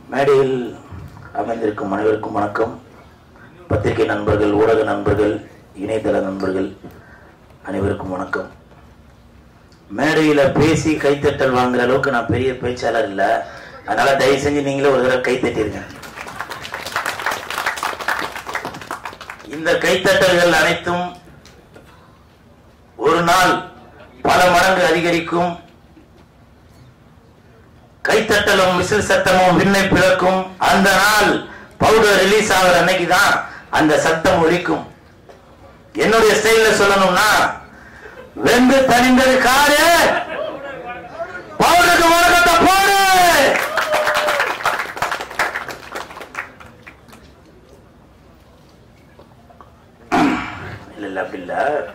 மேடையில் அமைந்திருக்கும் அனைவருக்கும் வணக்கம் பத்திரிகை நண்பர்கள் ஊடக நண்பர்கள் இணையதள நண்பர்கள் அனைவருக்கும் வணக்கம் மேடையில பேசி கைத்தட்டல் வாங்குற அளவுக்கு நான் பெரிய பேச்சாளர் இல்ல அதனால தயவு செஞ்சு நீங்களே ஒரு தடவை கைத்தட்டிருங்க இந்த கைத்தட்டல்கள் அனைத்தும் ஒரு நாள் பல மடங்கு அதிகரிக்கும் கைத்தட்டலும் விசில் சத்தமும் விண்ணை பிளக்கும் அந்த நாள் பவுடர் ரிலீஸ் ஆகிற அன்னைக்கு தான் அந்த சத்தம் ஒலிக்கும் என்னுடைய ஸ்டைல்ல சொல்லணும்னா வெந்து தனிந்தது காரு பவுடருக்கு முழக்கத்தை போடு இல்ல இல்ல அப்படி இல்ல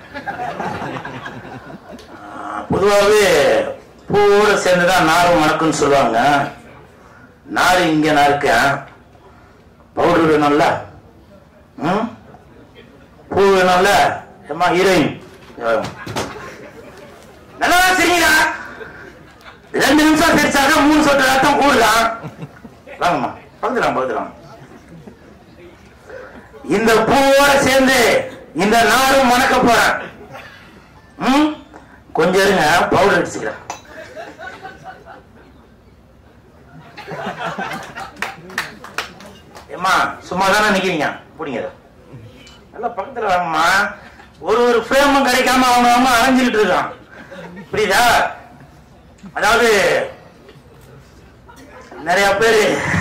ஆஹ், பொதுவாகவே பூவோட சேர்ந்துதான் நாரும் மணக்குன்னு சொல்லுவாங்க நார் இங்க நான் இருக்கேன் பவுடர் வேணும்ல ம் பூ வேணும்ல ஏமா ஹீரோயின் நல்லா சரிங்களா ரெண்டு நிமிஷம் தெரிச்சாக்க மூணு சொட்டு ரத்தம் கூடலாம் வாங்கம்மா பகுதுலாம் பகுதுலாம் இந்த பூவோட சேர்ந்து இந்த நாரும் மணக்க போறேன் ம் கொஞ்சம் இருங்க பவுடர் அடிச்சுக்கிறேன் ஏம்மா சும்மா தானே நிக்கிறீங்க பிடிங்க இதை. நல்லா பக்கத்துல வாங்கம்மா ஒரு ஒரு ஃப்ரேமும் கிடைக்காம அவங்க அவங்க அலைஞ்சுக்கிட்டு இருக்கான் புரியுதா அதாவது நிறைய பேரு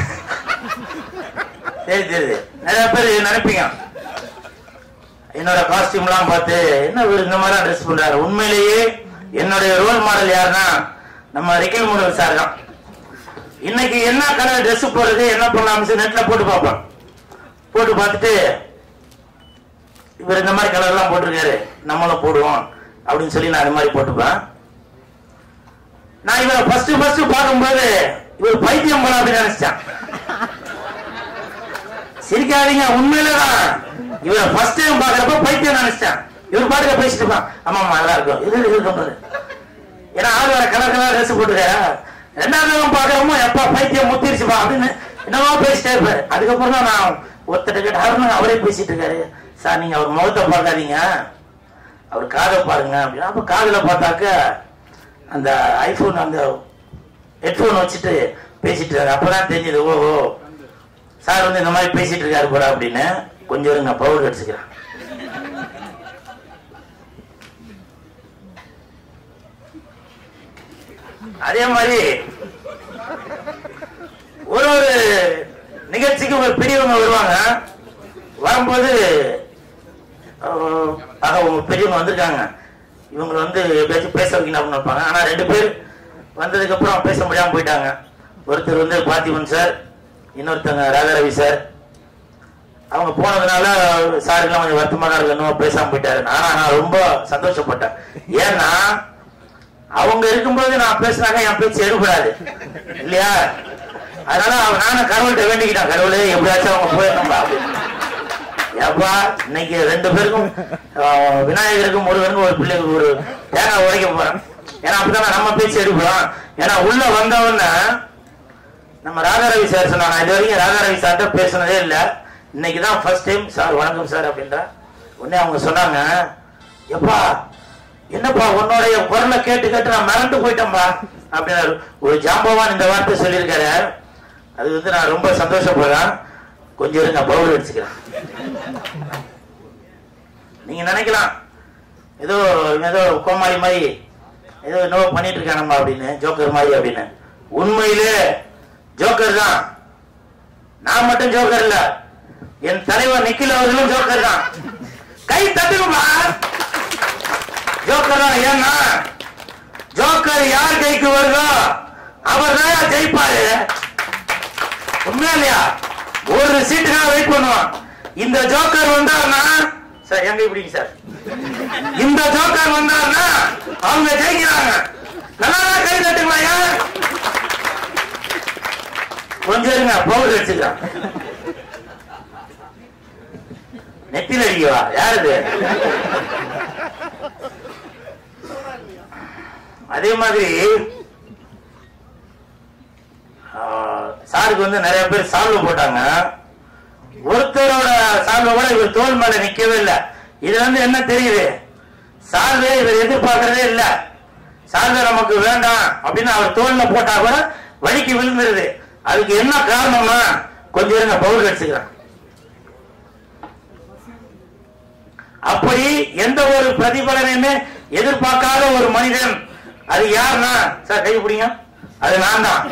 சரி சரி நிறைய பேர் நினைப்பீங்க என்னோட காஸ்டியூம்லாம் பார்த்து என்ன இவர் இந்த மாதிரி ட்ரெஸ் பண்றாரு உண்மையிலேயே என்னுடைய ரோல் மாடல் யாருன்னா நம்ம ரிக்கல் முருகன் சார் தான் இன்னைக்கு என்ன கலர் Dress போடுறது என்ன பண்ணலாம் நெட்ல போட்டு பார்ப்பேன் போட்டு பார்த்துட்டு இவர் இந்த மாதிரி கலர் எல்லாம் போட்டிருக்காரு நம்மளும் போடுவோம் அப்படின்னு சொல்லி நான் இந்த மாதிரி போட்டுப்பேன் நான் இவரை ஃபர்ஸ்ட் ஃபர்ஸ்ட் பார்க்கும்போது இவர் பைத்தியம் போல அப்படின்னு நினைச்சேன் சிரிக்காதீங்க உண்மையிலதான் இவரை ஃபர்ஸ்ட் டைம் பாக்குறப்ப பைத்தியம் நினைச்சேன் இவர் பாட்டுக்க பேசிட்டு இருப்பான் ஆமா ஆமா நல்லா இருக்கும் இது இருக்கும் பாரு. ஏன்னா ஆள் வேற கலர் கலர் ட்ரெஸ் போட்டுருக்காரா ரெண்டாவது தடவை பாக்குறமோ எப்பா பைத்தியம் முத்திருச்சுப்பா அப்படின்னு என்னவோ பேசிட்டே இருப்பாரு அதுக்கப்புறம் தான் நான் ஒருத்தர் கிட்ட அவரு அவரே பேசிட்டு இருக்காரு சார் நீங்க அவர் முகத்தை பார்க்காதீங்க அவர் காதை பாருங்க அப்படின்னா அப்ப காதுல பார்த்தாக்க அந்த ஐபோன் அந்த ஹெட்போன் வச்சுட்டு பேசிட்டு இருக்காரு அப்பதான் தெரிஞ்சது ஓஹோ சார் வந்து இந்த மாதிரி பேசிட்டு இருக்காரு போல அப்படின்னு கொஞ்சம் இருங்க பவுடர் அடிச்சுக்கிறேன் அதே மாதிரி ஒரு ஒரு நிகழ்ச்சிக்கு ஒரு பெரியவங்க வருவாங்க வரும்போது அஹ், ஆக உங்க பெரியவங்க வந்திருக்காங்க இவங்க வந்து எப்படியாச்சும் பேச வைக்கணும் அப்படின்னு இருப்பாங்க ஆனா ரெண்டு பேர் வந்ததுக்கு அப்புறம் பேச முடியாம போயிட்டாங்க ஒருத்தர் வந்து பார்த்திபன் சார் இன்னொருத்தங்க ராதாரவி சார் அவங்க போனதுனால சாருக்கெல்லாம் கொஞ்சம் வருத்தமா தான் இருக்கு இன்னும் பேசாம போயிட்டாரு ஆனா நான் ரொம்ப சந்தோஷப்பட்டேன் ஏன்னா அவங்க இருக்கும்போது நான் பேசினாக்க என் பேச்சு எடுபடாது இல்லையா அதனால அவ- நானும் கடவுள்கிட்ட வேண்டிக்கிட்டேன் கடவுளே எப்படியாச்சும் அவங்க போயிடணும்பா ஏப்பா இன்னைக்கு ரெண்டு பேருக்கும் ஆஹ், விநாயகருக்கும் முருகனுக்கும் ஒரு பிள்ளைக்கு ஒரு தேங்காய் உடைக்க போறேன் ஏன்னா அப்பதான் நம்ம பேச்சு எடுக்கலாம் ஏன்னா உள்ள வந்தவொடனே நம்ம ராதாரவி சார் சொன்னாங்க நான் இது வரைக்கும் ராதாரவி சார்கிட்ட பேசுனதே இல்லை இன்னைக்கு தான் ஃபர்ஸ்ட் டைம் சார் வணக்கம் சார் அப்படின்ற உடனே அவங்க சொன்னாங்க எப்பா என்னப்பா உன்னுடைய குரலை கேட்டு கேட்டு நான் மறந்து போயிட்டேன்பா அப்படின்னாரு ஒரு ஜாம்பவான் இந்த வார்த்தை சொல்லியிருக்காரு அது வந்து நான் ரொம்ப சந்தோஷப்படுறேன் கொஞ்சம் இருங்க பவுல் அடிச்சுக்கிறேன் நீங்க நினைக்கலாம் ஏதோ இவன் ஏதோ கோமாளி மாதிரி ஏதோ என்னவோ பண்ணிட்டு இருக்கானம்மா அப்படின்னு ஜோக்கர் மாதிரி அப்படின்னு உண்மையிலே ஜோக்கர் தான் நான் மட்டும் ஜோக்கர் இல்ல என் தலைவர் நிக்கில் அவர்களும் ஜோக்கர் தான் கை தட்டுங்கப்பா ஜோக்கர் தான் ஏன்னா ஜோக்கர் யார் கைக்கு வருதோ அவர் தான் ஜெயிப்பாரு உண்மையா இல்லையா ஒரு சீட்டுக்காக வெயிட் பண்ணுவான் இந்த ஜோக்கர் வந்தாருன்னா சார் எங்க இப்படிங்க சார் இந்த ஜோக்கர் வந்தாருன்னா அவங்க ஜெயிக்கிறாங்க நல்லா கை தட்டுங்களா ஏன் கொஞ்சம் இருங்க பவுடர் அடிச்சுக்கிறான் நெத்தில அடிக்கவா யாரு இது? அதே மாதிரி ஆஹ், சாருக்கு வந்து நிறைய பேர் சால்வை போட்டாங்க ஒருத்தரோட சால்வை கூட இவர் தோல் மேல நிக்கவே இல்லை இது வந்து என்ன தெரியுது சால்வே இவர் எதிர்பார்க்கறதே இல்ல சால்வை நமக்கு வேண்டாம் அப்படின்னு அவர் தோல்ல போட்டா கூட வலிக்கு விழுந்துருது அதுக்கு என்ன காரணம்னா கொஞ்சம் இருங்க பவுல் அடிச்சுக்கிறேன் அப்படி எந்த ஒரு பிரதிபலனையுமே எதிர்பார்க்காத ஒரு மனிதன் அது யாருன்னா சார் கை பிடிங்க அது நான் தான்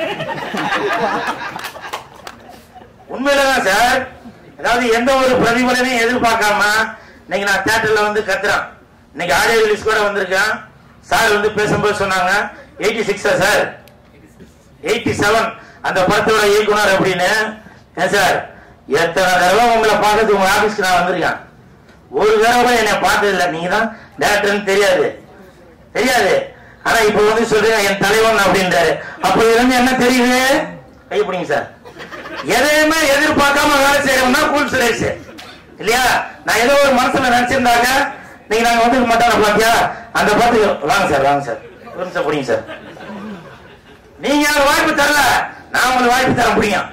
உண்மையிலதான் சார் அதாவது எந்த ஒரு பிரதிபலனையும் எதிர்பார்க்காம இன்னைக்கு நான் தியேட்டர்ல வந்து கத்துறேன் இன்னைக்கு ஆடியோ ரிலீஸ் கூட வந்திருக்கேன் சார் வந்து பேசும்போது சொன்னாங்க எயிட்டி சிக்ஸா சார் எயிட்டி செவன் அந்த படத்தோட இயக்குனர் அப்படின்னு ஏன் சார் எத்தனை தடவை உங்களை பார்க்கறதுக்கு உங்க ஆபீஸ்க்கு நான் வந்திருக்கேன் ஒரு தடவை கூட என்னை பார்த்தது இல்லை நீங்க தான் டேரக்டர்னு தெரியாது தெரியாது ஆனா இப்ப வந்து சொல்றீங்க என் தலைவன் அப்படின்றாரு அப்ப இதுல இருந்து என்ன தெரியுது கைப்பிடிங்க சார் எதையுமே எதிர்பார்க்காம வேலை செய்யறவன் தான் கூல் சுரேஷ் இல்லையா நான் ஏதோ ஒரு மனசுல நினைச்சிருந்தாங்க நீங்க நாங்க வந்துக்க மாட்டோம் பாத்தியா அந்த பாத்துக்கு வாங்க சார் வாங்க சார் ஒரு நிமிஷம் பிடிங்க சார் நீங்க எனக்கு வாய்ப்பு தரல நான் உங்களுக்கு வாய்ப்பு தர முடியும்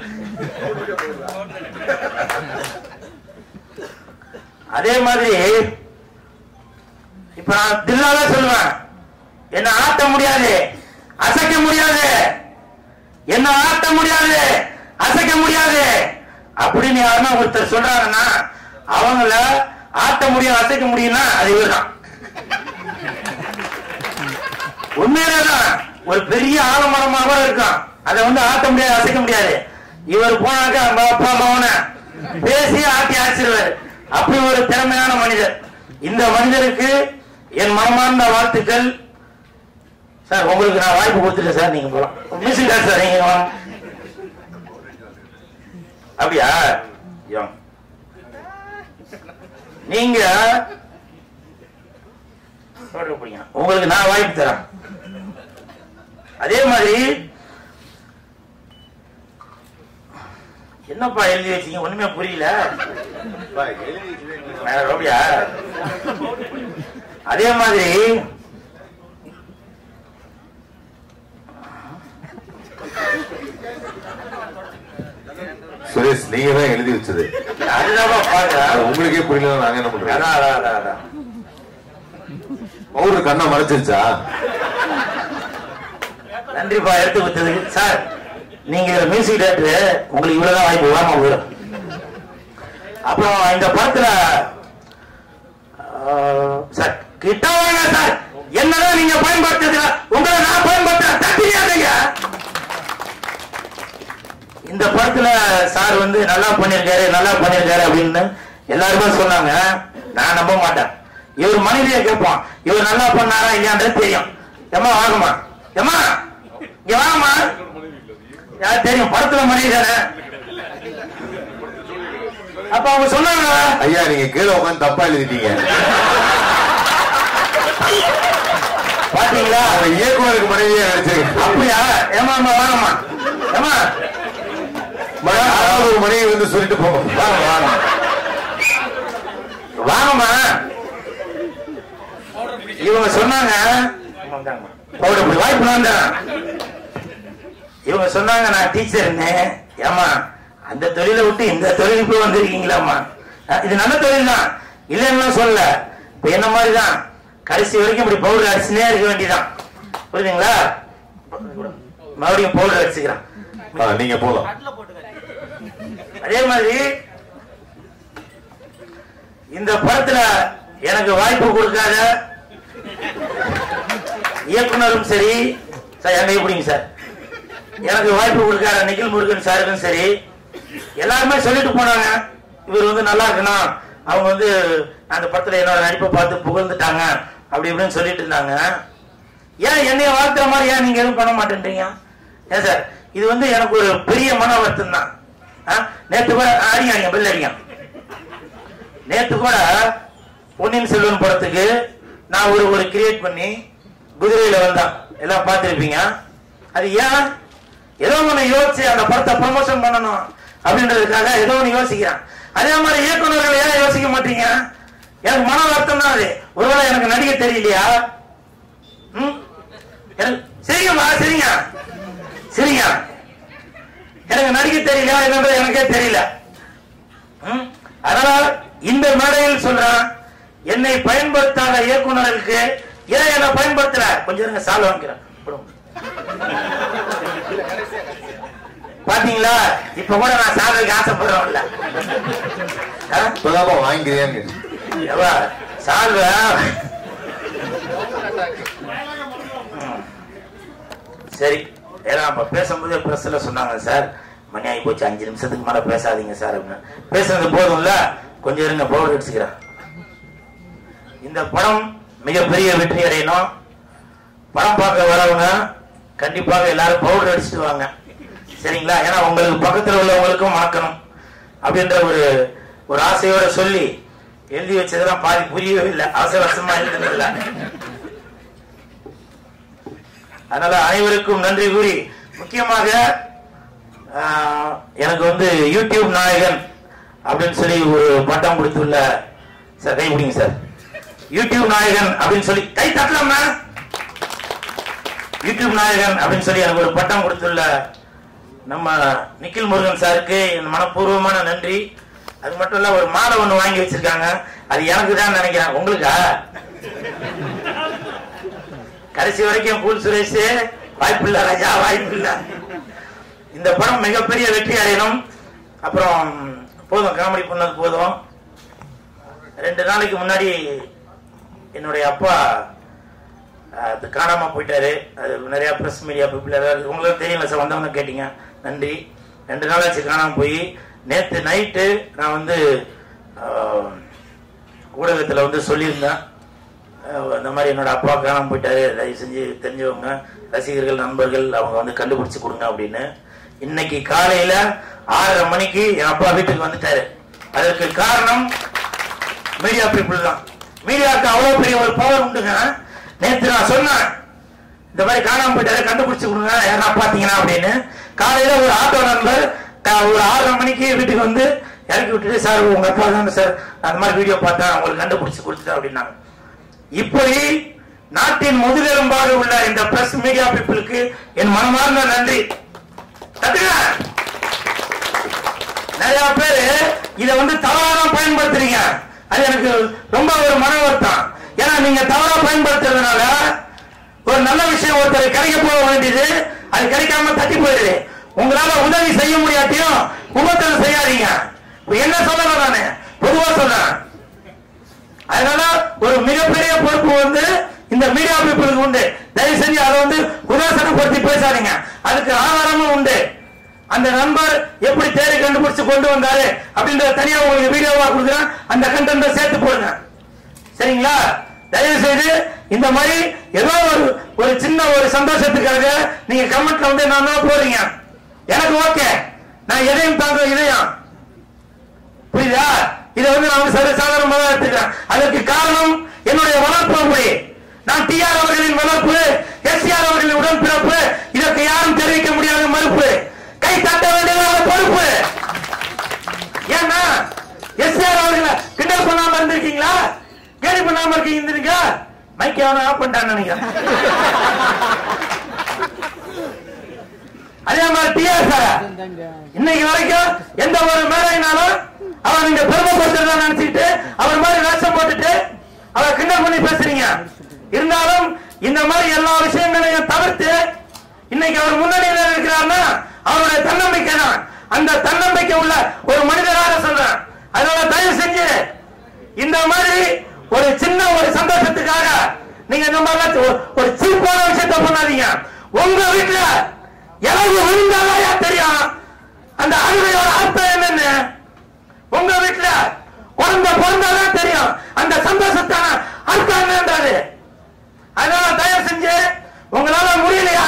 அதே மாதிரி இப்ப நான் தில்லால சொல்லுவேன் என்ன ஆட்ட முடியாது அசைக்க முடியாது என்ன ஆட்ட முடியாது அசைக்க முடியாது அப்படின்னு யாருன்னா ஒருத்தர் சொல்றாங்கன்னா அவங்கள ஆட்ட முடியும் அசைக்க முடியும்னா அது இவர்தான் உண்மையிலேதான் ஒரு பெரிய ஆலமரமாக கூட இருக்கும் அதை வந்து ஆட்ட முடியாது அசைக்க முடியாது இவர் போனாக்க அவங்க அப்பா அம்மாவன பேசி ஆட்டி ஆச்சிருவார் அப்படி ஒரு திறமையான மனிதர் இந்த மனிதருக்கு என் மனமார்ந்த வாழ்த்துக்கள் சார் உங்களுக்கு நான் வாய்ப்பு கொடுத்துட்டேன் சார் நீங்க போலாம் மியூசிக் சார் நீங்க வாங்க. அப்படியா ஐயோ. நீங்க சொல்ற புரியுங்க. உங்களுக்கு நான் வாய்ப்பு தரேன் அதே மாதிரி என்னப்பா எழுதி வச்சீங்க ஒண்ணுமே புரியல மேல ரோபியா அதே மாதிரி சுரேஷ் நீங்க தான் எழுதி வச்சது அதுதான் பாருங்க அது உங்களுக்கே புரியல நாங்க என்ன பண்றோம் அதான் அதான் அதான் அதான் பவுடர் கண்ணை மறைச்சிருச்சா நன்றிப்பா எடுத்து கொடுத்ததுக்கு சார் நீங்க மியூசிக் டேரக்டர் உங்களுக்கு இவ்வளவுதான் வாய்ப்பு வாங்க போயிடும் அப்புறம் இந்த படத்துல ஆஹ், சார் கிட்ட வாங்க சார் என்னதான் நீங்க பயன்படுத்துறீங்க உங்களை நான் பயன்படுத்துறேன் தட்டியாதீங்க இந்த படத்துல சார் வந்து நல்லா பண்ணிருக்காரு நல்லா பண்ணிருக்காரு அப்படின்னு எல்லாருமே சொன்னாங்க நான் நம்ப மாட்டேன் இவர் மனைவியை கேட்பான் இவர் நல்லா பண்ணாரா இல்லையான்றது தெரியும் ஏமா வாங்கம்மா ஏமா இங்க வாங்கம்மா யார் தெரியும் படத்துல மனைவி தானே அப்ப அவங்க சொன்னாங்க ஐயா நீங்க கீழே உட்காந்து தப்பா எழுதிட்டீங்க பாத்தீங்களா அவங்க இயக்குனருக்கு மனைவியா நினைச்சிருக்கேன் அப்படியா ஏமா அம்மா வாங்கம்மா ஏமா யாராவது ஒரு மனைவி வந்து சொல்லிட்டு போவோம் வாங்க வாங்க வாங்கம்மா இவங்க சொன்னாங்க பவுடர் பொடி வாய்ப்பு நான் தான் இவங்க சொன்னாங்க நான் டீச்சர் இருந்தேன் ஏமா அந்த தொழிலை விட்டு இந்த தொழிலுக்கு வந்திருக்கீங்களாம்மா அஹ் இது நல்ல தொழில் தான் இல்லைன்னு சொல்லல இப்ப என்ன மாதிரி தான் கடைசி வரைக்கும் இப்படி பவுடர் அடிச்சுனே இருக்க வேண்டியதான் புரியுதுங்களா மறுபடியும் பவுடர் அடிச்சுக்கிறேன் ஆ, நீங்க போலாம் அதே மாதிரி இந்த படத்துல எனக்கு வாய்ப்பு கொடுக்காத இயக்குனரும் சரி சார் எங்க எப்படிங்க சார் எனக்கு வாய்ப்பு கொடுக்காத நிகில் முருகன் சாருக்கும் சரி எல்லாருமே சொல்லிட்டு போனாங்க இவர் வந்து நல்லா இருக்கணும் அவங்க வந்து அந்த படத்துல என்னோட நடிப்பை பார்த்து புகழ்ந்துட்டாங்க அப்படி இப்படின்னு சொல்லிட்டு இருந்தாங்க ஏன் என்னைய வாழ்த்துற மாதிரி ஏன் நீங்க எதுவும் பண்ண மாட்டேன்றீங்க ஏன் சார் இது வந்து எனக்கு ஒரு பெரிய மன வருத்தம் தான் ஆ? நேத்து கூட அடிங்க அடிங்க பெல் அடிங்க நேத்து கூட பொன்னியின் செல்வன் படத்துக்கு நான் ஒரு ஒரு கிரியேட் பண்ணி குதிரையில வந்தான் எல்லாம் பார்த்திருப்பீங்க அது ஏன் ஏதோ ஒண்ணு யோசிச்சு அந்த படத்தை ப்ரமோஷன் பண்ணணும் அப்படின்றதுக்காக ஏதோ ஒண்ணு யோசிக்கிறேன் அதே மாதிரி இயக்குனர்கள் ஏன் யோசிக்க மாட்டீங்க எனக்கு மன வருத்தம் தான் அது ஒருவேளை எனக்கு நடிக்க தெரியலையா ம்? எனக்கு- சரிங்கம்மா சரிங்க சரிங்க எனக்கு நடிக்க தெரியல என்னன்றது எனக்கே தெரியல ம்? அதனால இந்த மேடையில் சொல்றேன் என்னை பயன்படுத்தாத இயக்குனர்களுக்கு ஏன் என்ன பயன்படுத்தல கொஞ்சம் இருங்க சால் வாங்கிக்கிறேன் கொடுங்க. பாத்தீங்களா இப்ப கூட நான் சாதனைக்கு ஆசைப்படுறோம்ல ஆ? இப்பதாப்பா வாங்கிக்கிறியான்னு எவ்வா, சால்வ ம். சரி ஏன்னா நம்ம பேசும்போது பிரஸ்ல சொன்னாங்க சார் மணி ஆகி போச்சு அஞ்சு நிமிஷத்துக்கு மேல பேசாதீங்க சார் அப்படின்னு பேசுறது போதும்ல கொஞ்சம் இருங்க பவுடர் அடிச்சுக்கிறேன் இந்த படம் மிகப்பெரிய வெற்றி அடையணும் படம் பார்க்க வரவங்க கண்டிப்பாக எல்லாரும் பவுடர் அடிச்சுட்டு வாங்க சரிங்களா ஏன்னா உங்களுக்கு பக்கத்துல உள்ளவங்களுக்கும் மணக்கணும் அப்படின்ற ஒரு ஒரு ஆசையோட சொல்லி எழுதி வச்சதெல்லாம் பாதி புரியவே இல்லை அவசர அவசரமா எழுதுனதில்ல அதனால அனைவருக்கும் நன்றி கூறி முக்கியமாக ஆஹ், எனக்கு வந்து யூடியூப் நாயகன் அப்படின்னு சொல்லி ஒரு பட்டம் கொடுத்துள்ள சார் கை பிடிங்க சார் யூடியூப் நாயகன் அப்படின்னு சொல்லி கை தட்டலாமா யூடியூப் நாயகன் அப்படின்னு சொல்லி எனக்கு ஒரு பட்டம் கொடுத்துள்ள நம்ம நிக்கில் முருகன் சாருக்கு என் மனப்பூர்வமான நன்றி அது மட்டும் இல்ல ஒரு மாலை ஒண்ணு வாங்கி வச்சிருக்காங்க அது எனக்கு தான் நினைக்கிறேன் உங்களுக்கா கடைசி வரைக்கும் கூல் சுரேஷ் வாய்ப்பில்ல ராஜா வாய்ப்பில்ல இந்த படம் மிகப்பெரிய வெற்றி அடையணும் அப்புறம் போதும் காமெடி பண்ணது போதும் ரெண்டு நாளைக்கு முன்னாடி என்னுடைய அப்பா அஹ், அது காணாம போயிட்டாரு அது நிறைய பிரஸ் மீடியா பீப்புள் எல்லாரும் உங்களுக்கு தெரியல சார் வந்தவங்க கேட்டீங்க நன்றி ரெண்டு நாள் ஆச்சு காணாம போய் நேத்து நைட்டு நான் வந்து அஹ், ஊடகத்துல வந்து சொல்லியிருந்தேன் அஹ், இந்த மாதிரி என்னோட அப்பா காணாம போயிட்டாரு தயவு செஞ்சு தெரிஞ்சவங்க ரசிகர்கள் நண்பர்கள் அவங்க வந்து கண்டுபிடிச்சு கொடுங்க அப்படின்னு இன்னைக்கு காலையில ஆறரை மணிக்கு என் அப்பா வீட்டுக்கு வந்துட்டாரு அதற்கு காரணம் மீடியா பீப்புள் தான் மீடியாவுக்கு அவ்வளவு பெரிய ஒரு பவர் உண்டுங்க நேத்து நான் சொன்னேன் இந்த மாதிரி காணாம போயிட்டாரு கண்டுபிடிச்சு கொடுங்க யாரா பாத்தீங்கன்னா அப்படின்னு காலையில ஒரு ஆட்டோ நண்பர் க- ஒரு ஆறரை மணிக்கு வீட்டுக்கு வந்து இறக்கி விட்டுட்டு சார் உங்க அப்பா தான் சார் நான் அந்த மாதிரி வீடியோ பார்த்தேன் உங்களுக்கு கண்டுபிடிச்சு கொடுத்துட்டேன் அப்படின்னாங்க இப்படி நாட்டின் முதுகெலும்பாக உள்ள இந்த பிரஸ் மீடியா பீப்புளுக்கு என் மனமார்ந்த நன்றி தட்டுங்க நிறைய பேரு இத வந்து தவறாக பயன்படுத்துறீங்க அது எனக்கு ரொம்ப ஒரு மன வருத்தம் ஏன்னா நீங்க தவறா பயன்படுத்துறதுனால ஒரு நல்ல விஷயம் ஒருத்தர் கிடைக்க போக வேண்டியது அது கிடைக்காம தட்டி போயிடுது உங்களால உதவி செய்ய முடியாட்டியும் உபத்திரம் செய்யாதீங்க இப்ப என்ன சொல்லலாம் நானு பொதுவா சொல்றேன் அதனால ஒரு மிகப்பெரிய பொறுப்பு வந்து இந்த மீடியா பீப்புளுக்கு உண்டு தயவு செஞ்சு அதை வந்து உதாசனப்படுத்தி பேசாதீங்க அதுக்கு ஆதாரமும் உண்டு அந்த நண்பர் எப்படி தேடி கண்டுபிடிச்சு கொண்டு வந்தாரு அப்படின்றத தனியா உங்களுக்கு வீடியோவா கொடுக்குறேன் அந்த கண்டென்ட் சேர்த்து போடுங்க சரிங்களா தயவு செய்து இந்த மாதிரி ஏதோ ஒரு ஒரு சின்ன ஒரு சந்தோஷத்துக்காக நீங்க கமெண்ட்ல வந்து நான் போறீங்க எனக்கு ஓகே நான் எதையும் தாங்க இதயம் புரியுதா இதை வந்து நான் வந்து சர்வசாதாரணமாக தான் எடுத்துக்கிறேன் அதற்கு காரணம் என்னுடைய வளர்ப்பு அப்படி நான் டிஆர் அவர்களின் வளர்ப்பு எஸ்ஆர் அவர்களின் உடன்பிறப்பு இதற்கு யாரும் தெரிவிக்க முடியாத மறுப்பு கை தட்ட வேண்டியதாக பொறுப்பு ஏன்னா எஸ்ஆர் அவர்களை கிண்டல் பண்ணாம இருந்திருக்கீங்களா கேலி பண்ணாம இருக்கீங்க மைக் அவனை ஆஃப் பண்ணிட்டான்னு நினைக்கிறேன் அதே மாதிரி டிஆர் சார் இன்னைக்கு வரைக்கும் எந்த ஒரு மேடைனாலும் அவர் நீங்க பெருமைப்படுத்துறதா நினைச்சிட்டு அவர் மாதிரி வேஷம் போட்டுட்டு அவர் கிண்டல் பண்ணி பேசுறீங்க இருந்தாலும் இந்த மாதிரி எல்லா விஷயங்களையும் தவிர்த்து இன்னைக்கு அவர் முன்னணியில் இருக்கிறார்னா அவருடைய தன்னம்பிக்கை தான் அந்த தன்னம்பிக்கை உள்ள ஒரு மனிதராக சொல்றேன் அதனால தயவு செஞ்சு இந்த மாதிரி ஒரு சின்ன ஒரு சந்தோஷத்துக்காக நீங்க இந்த மாதிரி ஒரு- ஒரு சீப்பான விஷயத்த பண்ணாதீங்க உங்க வீட்டுல இளவு விழுந்தாதான் தெரியும் அந்த அழுகையோட அர்த்தம் என்னன்னு உங்க வீட்டுல குழந்தை பிறந்தாதான் தெரியும் அந்த சந்தோஷத்தான அர்த்தம் என்னன்றது அதனால தயவு செஞ்சு உங்களால முடியலையா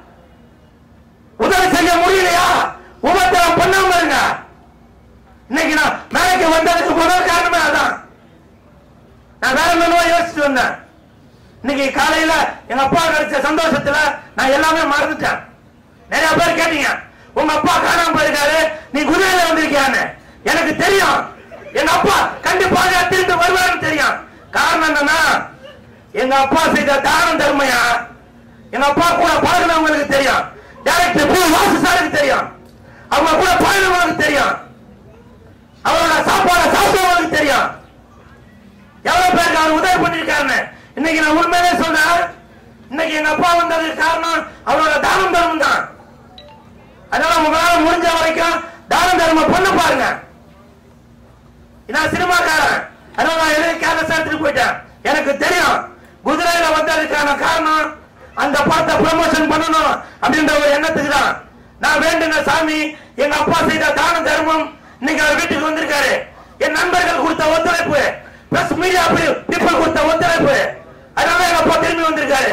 உதவி செய்ய முடியலையா உபத்திரம் பண்ணாம இருங்க இன்னைக்கு நான் மேலைக்கு வந்ததுக்கு முதல் காரணமே அதான் நான் வேற என்னவோ யோசிச்சுட்டு வந்தேன் இன்னைக்கு காலையில எங்க அப்பா கிடைச்ச சந்தோஷத்துல நான் எல்லாமே மறந்துட்டேன் நிறைய பேர் கேட்டீங்க உங்க அப்பா காணாம போயிருக்காரு நீ குதிரையில வந்திருக்கியான்னு எனக்கு தெரியும் எங்க அப்பா கண்டிப்பாக திரும்பி வருவாருன்னு தெரியும் காரணம் என்னன்னா எங்க அப்பா செய்த தானம் தர்மையா எங்க அப்பா கூட பழகினவங்களுக்கு தெரியும் டைரக்டர் பி வாசு சாருக்கு தெரியும் அவங்க கூட பழகினவங்களுக்கு தெரியும் அவரோட சாப்பாடை சாப்பிட்டவங்களுக்கு தெரியும் எவ்வளவு பேருக்கு அவர் உதவி பண்ணிருக்காருன்னு இன்னைக்கு நான் உண்மையிலே சொல்றேன் இன்னைக்கு எங்க அப்பா வந்ததுக்கு காரணம் அவரோட தானம் தர்மம் தான் அதனால உங்களால முடிஞ்ச வரைக்கும் தானம் தர்மம் பண்ண பாருங்க நான் சினிமாக்காரன் அதனால நான் எழுதி கேரளா எடுத்துட்டு போயிட்டேன் எனக்கு தெரியும் குதிரையில வந்ததுக்கான காரணம் அந்த படத்தை ப்ரமோஷன் பண்ணணும் அப்படின்ற ஒரு எண்ணத்துக்கு தான் நான் வேண்டுன சாமி எங்க அப்பா செய்த தான தர்மம் இன்னைக்கு அவர் வீட்டுக்கு வந்திருக்காரு என் நண்பர்கள் கொடுத்த ஒத்துழைப்பு பிளஸ் மீடியா பீப்புள் கொடுத்த ஒத்துழைப்பு அதனால எங்க அப்பா திரும்பி வந்திருக்காரு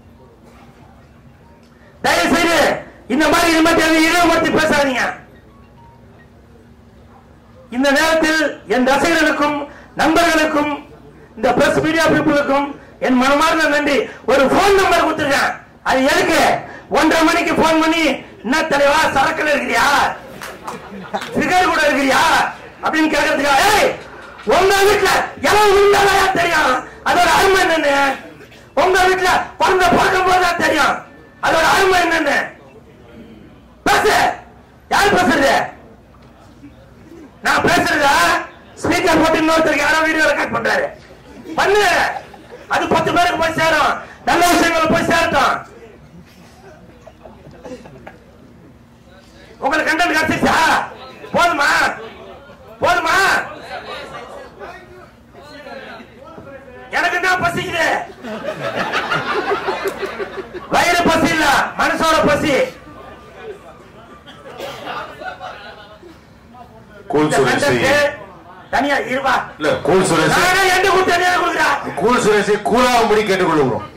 தயவு செய்து இந்த மாதிரி இனிமேல் இழிவுபடுத்தி பேசாதீங்க இந்த நேரத்தில் என் ரசிகர்களுக்கும் நண்பர்களுக்கும் இந்த பிரஸ் மீடியா பீப்புளுக்கும் என் மனமார்ந்த நன்றி ஒரு போன் நம்பர் கொடுத்துருக்கேன் அது எதுக்கு ஒன்றரை மணிக்கு போன் பண்ணி என்ன தலைவா சரக்குல இருக்கிறியா சிகர் கூட இருக்கிறியா அப்படின்னு கேட்கறதுக்கா ஏய் உங்க வீட்டுல எவ்வளவு இருந்தாலும் தெரியும் அதோட அருமை என்னன்னு உங்க வீட்டுல குழந்தை பிறக்கும் போதுதான் தெரியும் அதோட அருமை என்னன்னு பேசு யார் பேசுறது நான் பேசுறத ஸ்பீக்கர் போட்டு இன்னொருத்தருக்கு யாரோ வீடியோ ரெக்கார்ட் பண்றாரு பண்ணு அது பத்து பேருக்கு போய் சேரும் நல்ல விஷயங்கள் போய் சேரட்டும் உங்களுக்கு கண்டென்ட் கிடைச்சிச்சா போதுமா போதுமா எனக்கு தான் பசிக்குது வயிறு பசி இல்ல மனசோட பசி கூல் இந்த சுரேஷ் content தனியா இருவா இல்ல கூல் சுரேஷ் நானே எந்த கொடுத்து தனியா கொடுக்குறா கூல் சுரேஷை கூலாகும்படி கேட்டுக்கொள்கிறோம்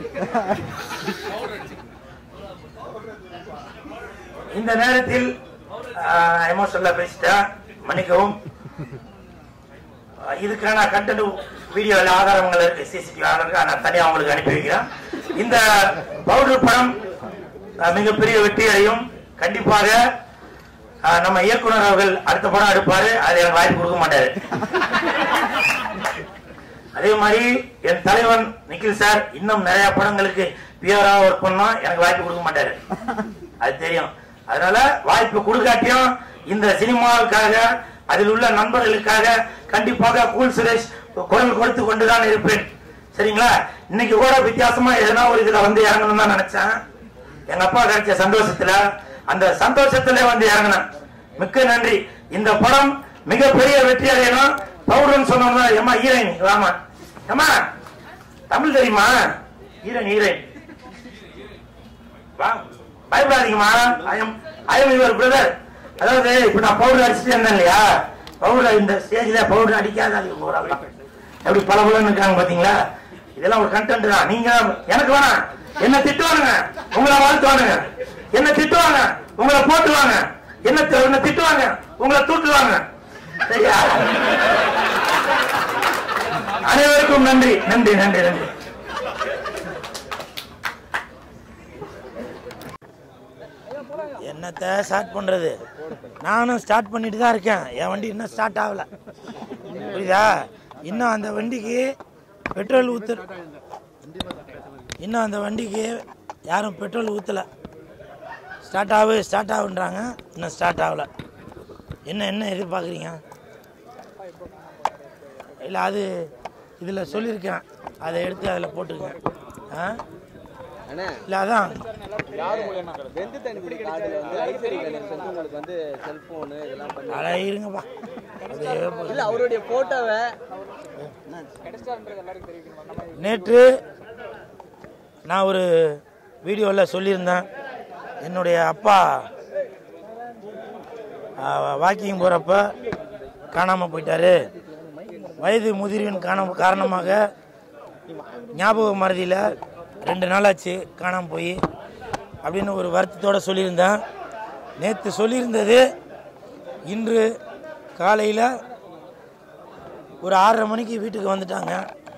இந்த நேரத்தில் எமோஷனலா பேசிட்டேன் மன்னிக்கவும் ஆஹ் இதுக்கான கண்டென்ட் வீடியோவில் ஆதாரங்கள் இருக்கு சிசிடிவி ஆதாரம் இருக்கு நான் தனியாக உங்களுக்கு அனுப்பி வைக்கிறேன் இந்த பவுடர் படம் ஆஹ் மிகப்பெரிய வெற்றி அடையும் கண்டிப்பாக ஆஹ் நம்ம இயக்குனர் அவர்கள் அடுத்த படம் எடுப்பாரு அது எனக்கு வாய்ப்பு கொடுக்க மாட்டாரு அதே மாதிரி என் தலைவன் நிக்கில் சார் இன்னும் நிறைய படங்களுக்கு பியரா ஒர்க் பண்ணா எனக்கு வாய்ப்பு கொடுக்க மாட்டாரு அது தெரியும் அதனால வாய்ப்பு கொடுக்காட்டியும் இந்த சினிமாவுக்காக அதில் உள்ள நண்பர்களுக்காக கண்டிப்பாக கூல் சுரேஷ் குரல் கொடுத்து கொண்டுதான் இருப்பேன் சரிங்களா இன்னைக்கு கூட வித்தியாசமா எதனா ஒரு இதுல வந்து இறங்கணும் தான் நினைச்சேன் எங்க அப்பா கிடைச்ச சந்தோஷத்துல அந்த சந்தோஷத்துல வந்து இறங்கினேன் மிக்க நன்றி இந்த படம் மிகப்பெரிய வெற்றி அடையணும் பவுடர்னு சொன்னோம்னா ஏமா ஹீரோயின் வாமா ஏமா தமிழ் தெரியுமா ஹீரோயின் ஹீரோயின் வா பயப்படாதீங்கம்மா ஐயம் ஐயம் யுவர் பிரதர் அதாவது இப்ப நான் பவுடர் அடிச்சுட்டு இருந்தேன் இல்லையா பவுடர் இந்த ஸ்டேஜ்ல பவுடர் அடிக்காத எப்படி பல இருக்காங்க பாத்தீங்களா இதெல்லாம் ஒரு கண்டென்ட் தான் நீங்க எனக்கு வேணாம் என்ன திட்டுவானுங்க உங்களை வாழ்த்துவானுங்க என்ன திட்டுவாங்க உங்களை போட்டுவாங்க என்ன தி- என்ன திட்டுவாங்க உங்களை தூட்டுவாங்க சரியா அனைவருக்கும் நன்றி நன்றி நன்றி நன்றி என்னத்த ஸ்டார்ட் பண்றது நானும் ஸ்டார்ட் பண்ணிட்டு தான் இருக்கேன் என் வண்டி இன்னும் ஸ்டார்ட் ஆகல புரியுதா இன்னும் அந்த வண்டிக்கு பெட்ரோல் ஊத்து இன்னும் அந்த வண்டிக்கு யாரும் பெட்ரோல் ஊற்றல ஸ்டார்ட் ஆகு ஸ்டார்ட் ஆகுன்றாங்க இன்னும் ஸ்டார்ட் ஆகல என்ன என்ன எதிர்பார்க்குறீங்க இல்லை அது இதில் சொல்லியிருக்கேன் அதை எடுத்து அதில் போட்டுருக்கேன் ஆ அண்ணே இல்லை அதான் வெந்து தண்ணி கார்டுல வந்து ஐசரி கணேஷ் வந்து உங்களுக்கு வந்து செல்போனு இதெல்லாம் பண்ணி அட இருங்கப்பா அதே போதும். இல்ல அவருடைய போட்டோவை நேற்று நான் ஒரு வீடியோவில் சொல்லியிருந்தேன் என்னுடைய அப்பா வாக்கிங் போகிறப்ப காணாமல் போயிட்டாரு வயது முதிர்வின் காண காரணமாக ஞாபக மறதியில் ரெண்டு நாளாச்சு காணாமல் போய் அப்படின்னு ஒரு வருத்தத்தோடு சொல்லியிருந்தேன் நேற்று சொல்லியிருந்தது இன்று காலையில் ஒரு ஆறரை மணிக்கு வீட்டுக்கு வந்துட்டாங்க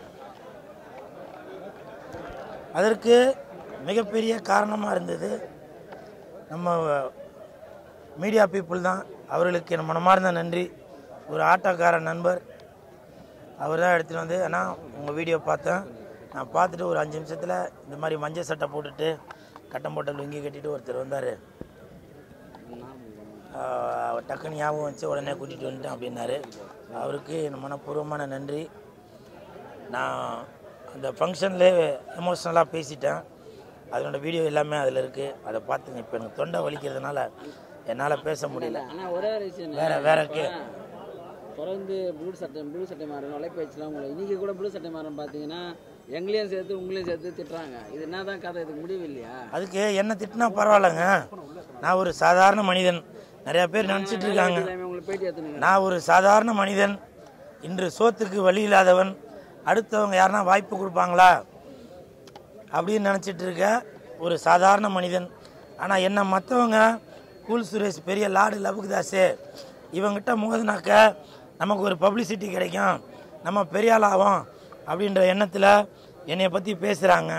அதற்கு மிகப்பெரிய காரணமாக இருந்தது நம்ம மீடியா பீப்புள் தான் அவர்களுக்கு என் மனமார்ந்த நன்றி ஒரு ஆட்டோக்கார நண்பர் அவர் தான் எடுத்துகிட்டு வந்து அண்ணா உங்கள் வீடியோ பார்த்தேன் நான் பார்த்துட்டு ஒரு அஞ்சு நிமிஷத்தில் இந்த மாதிரி மஞ்சள் சட்டை போட்டுட்டு கட்டம் போட்ட லுங்கி கட்டிட்டு ஒருத்தர் வந்தார் ஆஹ் டக்குன்னு ஞாபகம் வச்சு உடனே கூட்டிகிட்டு வந்துட்டேன் அப்படின்னாரு அவருக்கு என் மனப்பூர்வமான நன்றி நான் அந்த ஃபங்க்ஷன்லேயே எமோஷ்னலாக பேசிட்டேன் அதனோட வீடியோ எல்லாமே அதில் இருக்குது அதை பார்த்துங்க இப்போ எனக்கு தொண்டை வலிக்கிறதுனால என்னால் பேச முடியல ஆனா ஒரே ஒரு விஷயம் வேற வேற கே தொடர்ந்து ப்ளூ சட்டை ப்ளூ சட்டை மாறன் வலைப்பயிற்சிலாம் உங்களை இன்னைக்கு கூட ப்ளூ சட்டை மாறன் பார்த்தீங்கன்னா எங்களையும் சேர்த்து உங்களையும் சேர்த்து திட்டுறாங்க இது என்னதான் கதை இதுக்கு முடிவு இல்லையா அதுக்கு என்ன திட்டினா பரவாயில்லைங்க நான் ஒரு சாதாரண மனிதன் நிறைய பேர் நினச்சிட்டு இருக்காங்க எல்லாமே உங்களை பேட்டி எடுத்துனுங்க நான் ஒரு சாதாரண மனிதன் இன்று சோத்துக்கு வழி இல்லாதவன் அடுத்தவங்க யாருன்னா வாய்ப்பு கொடுப்பாங்களா அப்படின்னு நினச்சிட்டு இருக்க ஒரு சாதாரண மனிதன் ஆனால் என்ன மற்றவங்க கூல் சுரேஷ் பெரிய லாடு லபுக்குதாஸு இவங்கிட்ட மோதினாக்க நமக்கு ஒரு பப்ளிசிட்டி கிடைக்கும் நம்ம பெரிய ஆள் ஆவோம் அப்படின்ற எண்ணத்தில் என்னைய பற்றி பேசுகிறாங்க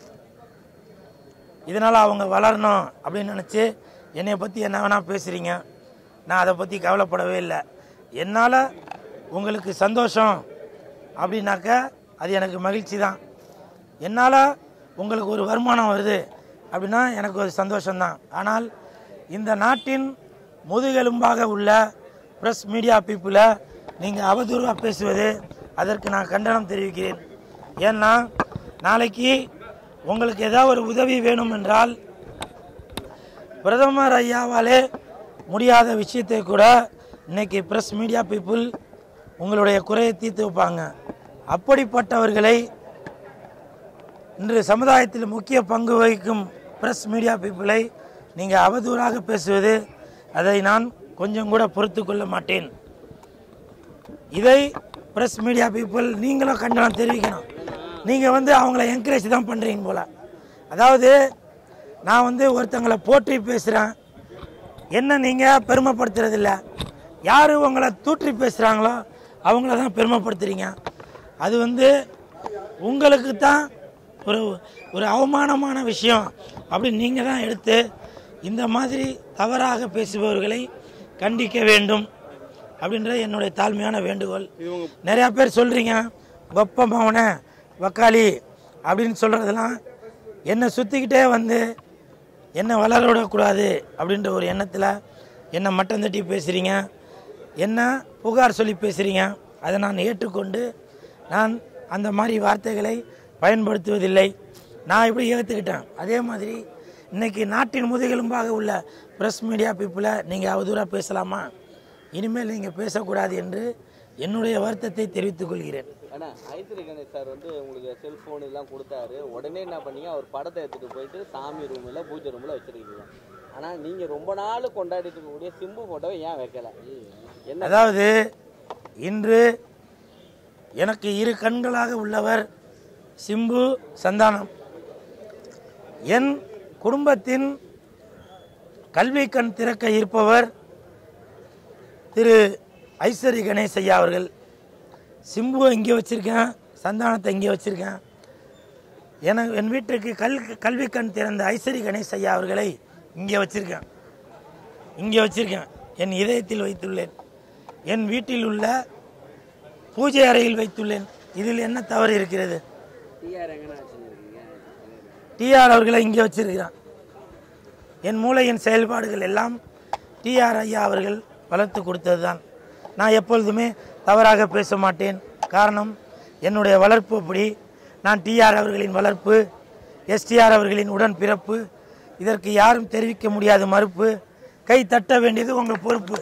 இதனால் அவங்க வளரணும் அப்படின்னு நினச்சி என்னைய பற்றி என்ன வேணால் பேசுகிறீங்க நான் அதை பற்றி கவலைப்படவே இல்லை என்னால் உங்களுக்கு சந்தோஷம் அப்படின்னாக்க அது எனக்கு மகிழ்ச்சி தான் என்னால் உங்களுக்கு ஒரு வருமானம் வருது அப்படின்னா எனக்கு ஒரு சந்தோஷம்தான் ஆனால் இந்த நாட்டின் முதுகெலும்பாக உள்ள ப்ரெஸ் மீடியா பீப்புளை நீங்கள் அவதூறாக பேசுவது அதற்கு நான் கண்டனம் தெரிவிக்கிறேன் ஏன்னா நாளைக்கு உங்களுக்கு ஏதாவது ஒரு உதவி வேணும் என்றால் பிரதமர் ஐயாவாலே முடியாத விஷயத்தை கூட இன்னைக்கு ப்ரெஸ் மீடியா பீப்புள் உங்களுடைய குறையை தீர்த்து வைப்பாங்க அப்படிப்பட்டவர்களை இன்று சமுதாயத்தில் முக்கிய பங்கு வகிக்கும் ப்ரெஸ் மீடியா பீப்புளை நீங்கள் அவதூறாக பேசுவது அதை நான் கொஞ்சம் கூட பொறுத்து கொள்ள மாட்டேன் இதை ப்ரெஸ் மீடியா பீப்புள் நீங்களும் கண்டனம் தெரிவிக்கணும் நீங்கள் வந்து அவங்கள என்கரேஜ் தான் பண்ணுறீங்க போல அதாவது நான் வந்து ஒருத்தங்களை போற்றி பேசுகிறேன் என்ன நீங்கள் பெருமைப்படுத்துறதில்ல யார் உங்களை தூற்றி பேசுகிறாங்களோ அவங்கள தான் பெருமைப்படுத்துறீங்க அது வந்து உங்களுக்கு தான் ஒரு ஒரு அவமானமான விஷயம் அப்படின்னு நீங்கள் தான் எடுத்து இந்த மாதிரி தவறாக பேசுபவர்களை கண்டிக்க வேண்டும் அப்படின்றது என்னுடைய தாழ்மையான வேண்டுகோள் நிறையா பேர் சொல்கிறீங்க வெப்ப மவன வக்காளி அப்படின்னு சொல்கிறதெல்லாம் என்னை சுற்றிக்கிட்டே வந்து என்னை வளர விடக்கூடாது அப்படின்ற ஒரு எண்ணத்தில் என்னை மட்டம் தட்டி பேசுகிறீங்க என்ன புகார் சொல்லி பேசுகிறீங்க அதை நான் ஏற்றுக்கொண்டு நான் அந்த மாதிரி வார்த்தைகளை பயன்படுத்துவதில்லை நான் இப்படி ஏற்றுக்கிட்டேன் அதே மாதிரி இன்னைக்கு நாட்டின் முதுகெலும்பாக உள்ள ப்ரெஸ் மீடியா பீப்புளை நீங்கள் அவதூறாக பேசலாமா இனிமேல் நீங்கள் பேசக்கூடாது என்று என்னுடைய வருத்தத்தை தெரிவித்துக் கொள்கிறேன் அண்ணா ஐஸ்வரி கணேஷ் சார் வந்து உங்களுக்கு செல்போன் இதெல்லாம் கொடுத்தாரு உடனே என்ன பண்ணீங்க அவர் படத்தை எடுத்துட்டு போயிட்டு சாமி ரூமில் பூஜை ரூமில் வச்சிருக்கீங்க ஆனா நீங்க ரொம்ப நாள் கொண்டாடிட்டு இருக்கக்கூடிய சிம்பு போட்டோவை ஏன் வைக்கல என்ன அதாவது இன்று எனக்கு இரு கண்களாக உள்ளவர் சிம்பு சந்தானம் என் குடும்பத்தின் கல்வி கண் திறக்க இருப்பவர் திரு ஐஸ்வரி கணேஷ் ஐயா அவர்கள் சிம்புவை இங்கே வச்சுருக்கேன் சந்தானத்தை இங்கே வச்சுருக்கேன் எனக்கு என் வீட்டுக்கு கல் கல்வி கண் திறந்த ஐஸ்வரி கணேஷ் ஐயா அவர்களை இங்கே வச்சுருக்கேன் இங்கே வச்சிருக்கேன் என் இதயத்தில் வைத்துள்ளேன் என் வீட்டில் உள்ள பூஜை அறையில் வைத்துள்ளேன் இதில் என்ன தவறு இருக்கிறது டிஆர் எங்கன்னா வச்சுருக்கீங்க டிஆர் அவர்களை இங்கே வச்சிருக்கிறான் என் மூளையின் செயல்பாடுகள் எல்லாம் டிஆர் ஐயா அவர்கள் வளர்த்து கொடுத்தது தான் நான் எப்பொழுதுமே தவறாக பேச மாட்டேன் காரணம் என்னுடைய வளர்ப்பு அப்படி நான் டிஆர் அவர்களின் வளர்ப்பு எஸ்டிஆர் அவர்களின் உடன் பிறப்பு இதற்கு யாரும் தெரிவிக்க முடியாத மறுப்பு கை தட்ட வேண்டியது உங்கள் பொறுப்பு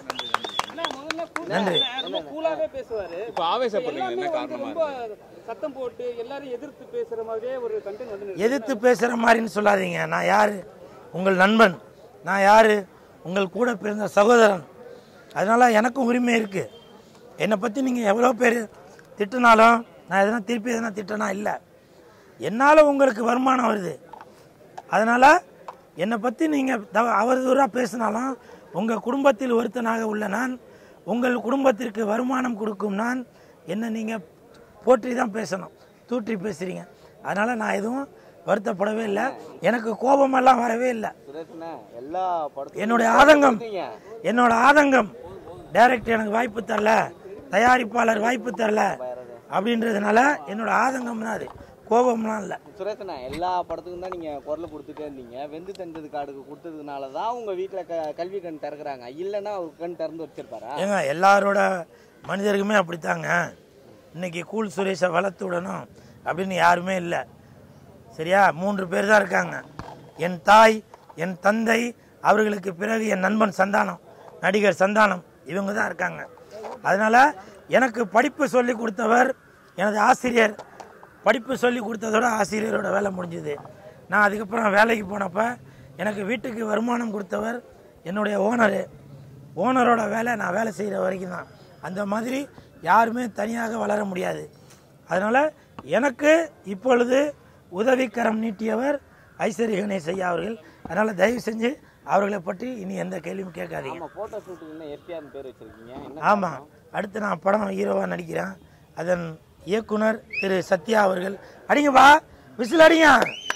நன்றி ரொம்ப கூலாவே பேசுவாரு இப்போ ஆவேசப்படுறீங்க என்ன எல்லாமே வந்து காரணமா ரொம்ப சத்தம் போட்டு எல்லாரும் எதிர்த்து பேசுற மாதிரியே ஒரு கண்டென்ட் வந்து நிறுத்தி- எதிர்த்து பேசுகிற மாதிரின்னு சொல்லாதீங்க நான் யார் உங்கள் நண்பன் நான் யார் உங்கள் கூட பிறந்த சகோதரன் அதனால் எனக்கும் உரிமை இருக்குது என்னை பற்றி நீங்கள் எவ்வளோ பேர் திட்டினாலும் நான் எதனா திருப்பி எதனா திட்டனா இல்லை என்னால் உங்களுக்கு வருமானம் வருது அதனால் என்னை பற்றி நீங்கள் அவதூறாக பேசினாலும் உங்கள் குடும்பத்தில் ஒருத்தனாக உள்ள நான் உங்கள் குடும்பத்திற்கு வருமானம் கொடுக்கும் நான் என்ன நீங்கள் போற்றி தான் பேசணும் தூற்றி பேசுகிறீங்க அதனால் நான் எதுவும் வருத்தப்படவே இல்லை எனக்கு கோபமெல்லாம் வரவே இல்லை சுரேஷ்ண்ணா எல்லா படத்தையும் என்னுடைய ஆதங்கம் கொடுத்தீங்க. என்னோட ஆதங்கம் டைரக்டர் எனக்கு வாய்ப்பு தரல தயாரிப்பாளர் வாய்ப்பு தரல அப்படின்றதுனால என்னோட ஆதங்கம் தான் அது கோபம்லாம் இல்லை சுரேஷனா எல்லா படத்துக்கும் தான் நீங்க குரல் கொடுத்துட்டே இருந்தீங்க வெந்து தந்தது காடுக்கு கொடுத்ததுனால தான் உங்க வீட்டுல க கல்வி கண் திறக்கிறாங்க இல்லைன்னா அவர் கண் திறந்து வச்சிருப்பாரா ஏங்க எல்லாரோட மனிதருக்குமே அப்படித்தாங்க இன்னைக்கு கூல் சுரேஷை வளர்த்து விடணும் அப்படின்னு யாருமே இல்லை சரியா மூன்று பேர் தான் இருக்காங்க என் தாய் என் தந்தை அவர்களுக்கு பிறகு என் நண்பன் சந்தானம் நடிகர் சந்தானம் இவங்க தான் இருக்காங்க அதனால எனக்கு படிப்பு சொல்லி கொடுத்தவர் எனது ஆசிரியர் படிப்பு சொல்லி கொடுத்ததோட ஆசிரியரோட வேலை முடிஞ்சுது நான் அதுக்கப்புறம் வேலைக்கு போனப்ப எனக்கு வீட்டுக்கு வருமானம் கொடுத்தவர் என்னுடைய ஓனரு ஓனரோட வேலை நான் வேலை செய்கிற வரைக்கும் தான் அந்த மாதிரி யாருமே தனியாக வளர முடியாது அதனால் எனக்கு இப்பொழுது உதவிக்கரம் நீட்டியவர் ஐஸ்வர்ய கணேஷ் ஐயா அவர்கள் அதனால் தயவு செஞ்சு அவர்களை பற்றி இனி எந்த கேள்வியும் கேட்காதீங்க ஆமா போட்டோ ஷூட்டுக்கு என்ன எஸ்டிஆர் பேர் வச்சிருக்கீங்க என்ன ஆமாம் அடுத்து நான் படம் ஹீரோவாக நடிக்கிறேன் அதன் இயக்குனர் திரு சத்யா அவர்கள் அடிங்கப்பா விசில் அடிங்க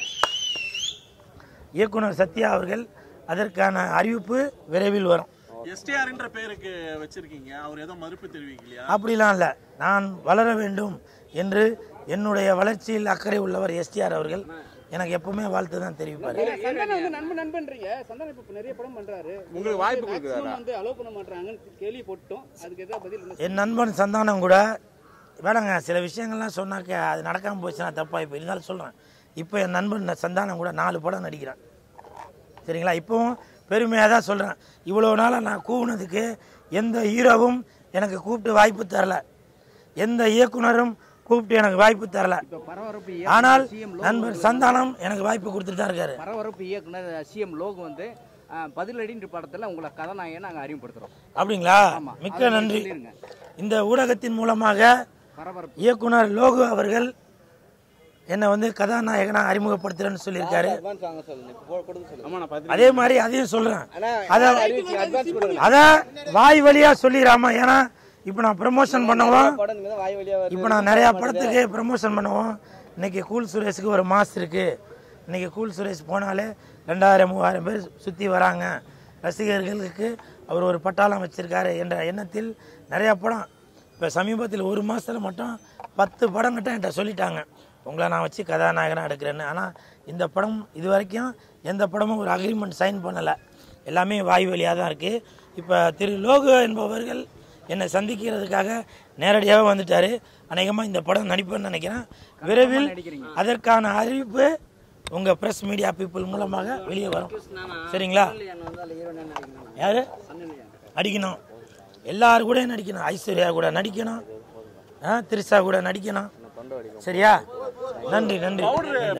இயக்குனர் சத்யா அவர்கள் அதற்கான அறிவிப்பு விரைவில் வரும் எஸ்டிஆர்ன்ற பேருக்கு வச்சிருக்கீங்க அவர் ஏதோ மறுப்பு தெரிவிக்கலையா அப்படிலாம் இல்லை நான் வளர வேண்டும் என்று என்னுடைய வளர்ச்சியில் அக்கறை உள்ளவர் எஸ்டிஆர் அவர்கள் எனக்கு எப்பவுமே வாழ்த்து தான் தெரிவிப்பார் சந்தானம் வந்து நண்பன் நண்பன்றீங்க சந்தானம் இப்ப நிறைய படம் பண்றாரு உங்களுக்கு வாய்ப்பு maximum கொடுக்குறாரா? வந்து அலோவ் பண்ண மாட்டாங்கன்னு கேள்வி போட்டோம் அதுக்கு ஏதாவது பதில் என்ன என் நண்பன் சந்தானம் கூட வேணாங்க சில விஷயங்கள்லாம் சொன்னாக்க அது நடக்காமல் போச்சுன்னா தப்பா இப்போ இருந்தாலும் சொல்கிறேன் இப்போ என் நண்பன் சந்தானம் கூட நாலு படம் நடிக்கிறான் சரிங்களா இப்போவும் பெருமையாக தான் சொல்கிறேன் இவ்வளோ நாளாக நான் கூவுனதுக்கு எந்த ஹீரோவும் எனக்கு கூப்பிட்டு வாய்ப்பு தரல எந்த இயக்குனரும் கூப்பிட்டு எனக்கு வாய்ப்பு தரல பரபரப்பு ஆனால் நண்பர் சந்தானம் எனக்கு வாய்ப்பு கொடுத்துட்டு தான் இருக்காரு பரபரப்பு இயக்குனர் சிஎம் லோகு வந்து அஹ், பதிலடின்ற படத்துல உங்களை கதாநாயகன் நாங்க அறிமுகப்படுத்துறோம் அப்படிங்களா ஆமா. மிக்க அதை நன்றி சொல்லிருங்க. இந்த ஊடகத்தின் மூலமாக பரபரப்பு இயக்குனர் லோகு அவர்கள் என்னை வந்து கதாநாயகனா அறிமுகப்படுத்துறேன்னு சொல்லியிருக்காரு அட்வான்ஸ் வாங்க சொல்லுங்க போ- கொடுக்க சொல்லுங்க ஆமா நான் பார்த்து அதே மாதிரி அதையும் சொல்றேன் ஆனா அத அறிவிச்சு அட்வான்ஸ் கொடுங்க அத வாய் வழியா சொல்லிடாம ஏன்னா இப்போ நான் ப்ரமோஷன் பண்ணுவோம் படம் இனிமே தான் வாய் வழியா வருது இப்போ நான் நிறைய படத்துக்கு ப்ரமோஷன் பண்ணுவோம் இன்னைக்கு கூல் சுரேஷுக்கு ஒரு மாஸ் இருக்கு இன்னைக்கு கூல் சுரேஷ் போனாலே ரெண்டாயிரம் மூவாயிரம் பேர் சுற்றி வராங்க ரசிகர்களுக்கு அவர் ஒரு பட்டாளம் வச்சிருக்காரு என்ற எண்ணத்தில் நிறைய படம் இப்போ சமீபத்தில் ஒரு மாசத்துல மட்டும் பத்து படம் கிட்ட என்கிட்ட சொல்லிட்டாங்க உங்களை நான் வச்சு கதாநாயகனாக எடுக்கிறேன்னு ஆனால் இந்த படம் இது வரைக்கும் எந்த படமும் ஒரு அக்ரிமெண்ட் சைன் பண்ணலை எல்லாமே வாய் வழியாக தான் இருக்குது இப்போ திரு லோகு என்பவர்கள் என்னை சந்திக்கிறதுக்காக நேரடியாக வந்துட்டாரு அநேகமாக இந்த படம் நடிப்பேன்னு நினைக்கிறேன் விரைவில் அதற்கான அறிவிப்பு உங்கள் ப்ரெஸ் மீடியா பீப்புள் மூலமாக வெளியே வரும் சரிங்களா யாரு நடிக்கணும் எல்லாரும் கூட நடிக்கணும் ஐஸ்வர்யா கூட நடிக்கணும் ஆ, திரிஷா கூட நடிக்கணும் சரியா நன்றி நன்றி நன்றி